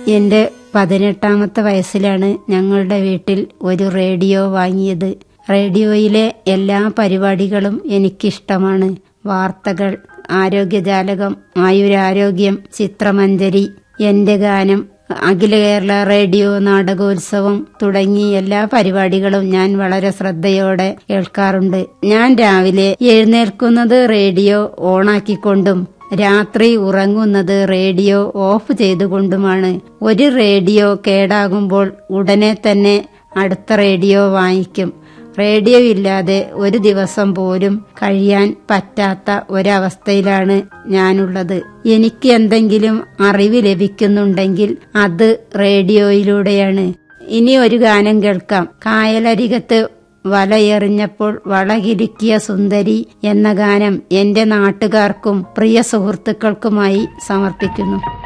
എന്റെ പതിനെട്ടാമത്തെ വയസ്സിലാണ് ഞങ്ങളുടെ വീട്ടിൽ ഒരു റേഡിയോ വാങ്ങിയത് റേഡിയോയിലെ എല്ലാ പരിപാടികളും എനിക്കിഷ്ടമാണ് വാർത്തകൾ ആരോഗ്യജാലകം ആയുരാരോഗ്യം ചിത്രമഞ്ജരി എന്റെ ഗാനം അഖില കേരള റേഡിയോ നാടകോത്സവം തുടങ്ങി എല്ലാ പരിപാടികളും ഞാൻ വളരെ ശ്രദ്ധയോടെ കേൾക്കാറുണ്ട് ഞാൻ രാവിലെ എഴുന്നേൽക്കുന്നത് റേഡിയോ ഓണാക്കിക്കൊണ്ടും രാത്രി ഉറങ്ങുന്നത് റേഡിയോ ഓഫ് ചെയ്തുകൊണ്ടുമാണ് ഒരു റേഡിയോ കേടാകുമ്പോൾ ഉടനെ തന്നെ അടുത്ത റേഡിയോ വാങ്ങിക്കും റേഡിയോ ഇല്ലാതെ ഒരു ദിവസം പോലും കഴിയാൻ പറ്റാത്ത ഒരവസ്ഥയിലാണ് ഞാനുള്ളത് എനിക്ക് എന്തെങ്കിലും അറിവ് ലഭിക്കുന്നുണ്ടെങ്കിൽ അത് റേഡിയോയിലൂടെയാണ് ഇനി ഒരു ഗാനം കേൾക്കാം കായലരികത്ത് വലയെറിഞ്ഞപ്പോൾ വളകിലുക്കിയ സുന്ദരി എന്ന ഗാനം എന്റെ നാട്ടുകാർക്കും പ്രിയ സുഹൃത്തുക്കൾക്കുമായി സമർപ്പിക്കുന്നു